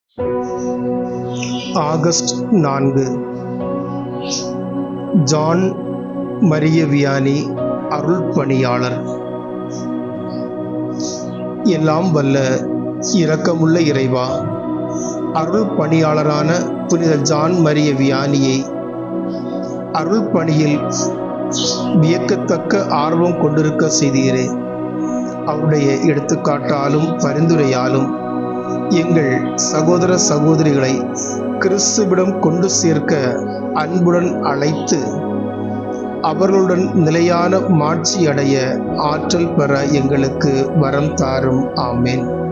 August நான்கு John Maria Vianney அருள் பணியாளர் எல்லாம் வல்ல இரக்கமுள்ள இறைவா அருள் பணியாளரான புனித ஜான் மரிய வியானியை அருள் பணியில் வியக்கத்தக்க ஆர்வம் கொண்டிருக்க செய்தீரே அவருடைய எடுத்துக்காட்டாலும் பரிந்துரையாலும் எங்கள் சகோதர சகோதரிகளை கிறிஸ்துவிடம் கொண்டு சேர்க்க அன்புடன் அழைத்து அவர்களுடன் நிலையான மாட்சி அடைய ஆற்றல் பெற எங்களுக்கு வரம் தாரும் ஆமேன்